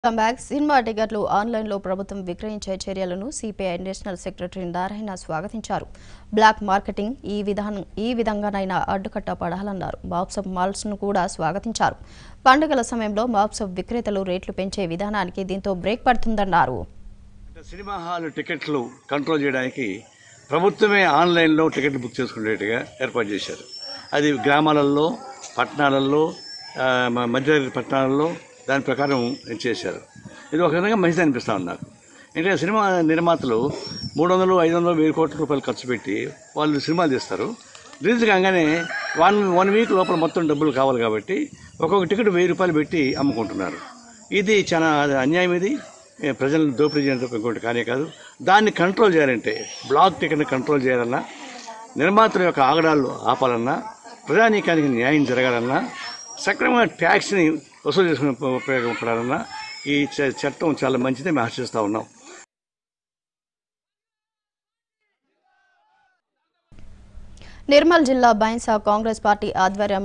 back cinema టికెట్లు ఆన్లైన్లో ప్రభుత్వం విక్రయించే చర్యలను సిపిఐ నేషనల్ సెక్రటరీ నారాయణ స్వాగతించారు బ్లాక్ మార్కెటింగ్ ఈ విధానం ఈ విధంగానైనా అడ్డుకట్ట పడాలన్నారు మాప్సప్ మాల్స్ ను కూడా స్వాగతించారు పండుగల సమయంలో మాప్సప్ విక్రేతలు రేట్లు పెంచే విధానానికి దీంతో బ్రేక్ పడుతుందన్నారు అంటే సినిమా హాల్ టికెట్లు కంట్రోల్ చేయడానికి ప్రభుత్వమే ఆన్లైన్లో టికెట్లు బుక్ చేసుకునేట్టుగా ఏర్పాటు చేశారు అది గ్రామాలలో పట్టణాలలో ఆ, మ- మధ్య పట్టణాలలో దాని ప్రకారం చేశారు ఇది ఒక విధంగా మంచిది అనిపిస్తూ ఉన్నారు అంటే సినిమా నిర్మాతలు మూడు వందలు ఐదు వందలు వెయ్యి కోట్ల రూపాయలు ఖర్చు పెట్టి వాళ్ళు సినిమాలు తీస్తారు రిలీజ్ కాగానే వన్ వన్ వీక్ లోపల మొత్తం డబ్బులు కావాలి కాబట్టి ఒక్కొక్క టికెట్ వెయ్యి రూపాయలు పెట్టి అమ్ముకుంటున్నారు ఇది చాలా అన్యాయం ఇది ఏ, ప్రజలను దోపిడీ చేయడం తప్ప ఇంకోటి కానే కాదు దాన్ని కంట్రోల్ చేయాలంటే బ్లాక్ టికెట్ని కంట్రోల్ చేయాలన్నా నిర్మాతల యొక్క ఆగడాలు ఆపాలన్నా ప్రజానీకానికి న్యాయం జరగాలన్నా సక్రమంగా ట్యాక్స్ని వసూలు చేసుకునే ఉప- ఉపయోగపడాలన్నా ఈ చ- చట్టం చాలా మంచిది మేము ఆశిస్తూ ఉన్నాం నిర్మల్ జిల్లా బైన్సా కాంగ్రెస్ పార్టీ ఆధ్వర్యం